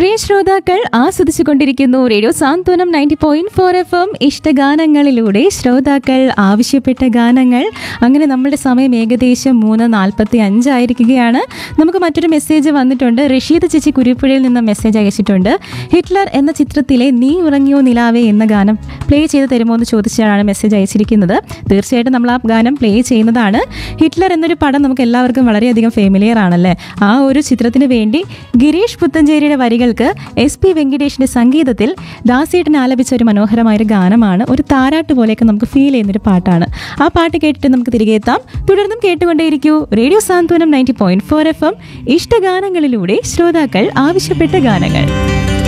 പ്രിയ ശ്രോതാക്കൾ ആസ്വദിച്ചുകൊണ്ടിരിക്കുന്നു radio Santhwanam ninety point four F M ഇഷ്ടഗാനങ്ങളിലൂടെ ശ്രോതാക്കൾ ആവശ്യപ്പെട്ട ഗാനങ്ങൾ അങ്ങനെ നമ്മുടെ സമയം ഏകദേശം മൂന്ന് നാൽപ്പത്തി അഞ്ചായിരിക്കുകയാണ് നമുക്ക് മറ്റൊരു മെസ്സേജ് വന്നിട്ടുണ്ട് റഷീദ് ചേച്ചി കുരിപ്പുഴയിൽ നിന്ന് മെസ്സേജ് അയച്ചിട്ടുണ്ട് ഹിറ്റ്ലർ എന്ന ചിത്രത്തിലെ നീ ഉറങ്ങിയോ നിലാവേ എന്ന ഗാനം പ്ലേ ചെയ്ത് തരുമോ എന്ന് ചോദിച്ചാണ് മെസ്സേജ് അയച്ചിരിക്കുന്നത് തീർച്ചയായിട്ടും നമ്മൾ ആ ഗാനം പ്ലേ ചെയ്യുന്നതാണ് ഹിറ്റ്ലർ എന്നൊരു പടം നമുക്ക് എല്ലാവർക്കും വളരെയധികം ഫെമിലിയർ ആണല്ലേ ആ ഒരു ചിത്രത്തിന് വേണ്ടി ഗിരീഷ് പുത്തഞ്ചേരിയുടെ വരികൾക്ക് എസ് പി വെങ്കിടേഷിന്റെ സംഗീതത്തിൽ ദാസേട്ടൻ ആലപിച്ച ഒരു മനോഹരമായ ഒരു ഗാനമാണ് ഒരു താരാട്ട് പോലെയൊക്കെ നമുക്ക് ഫീൽ ചെയ്യുന്നൊരു പാട്ടാണ് ആ പാട്ട് കേട്ടിട്ട് നമുക്ക് തിരികെ എത്താം തുടർന്നും കേട്ടുകൊണ്ടേയിരിക്കൂ radio Santhwanam ninety point four F M ഇഷ്ടഗാനങ്ങളിലൂടെ ശ്രോതാക്കൾ ആവശ്യപ്പെട്ട ഗാനങ്ങൾ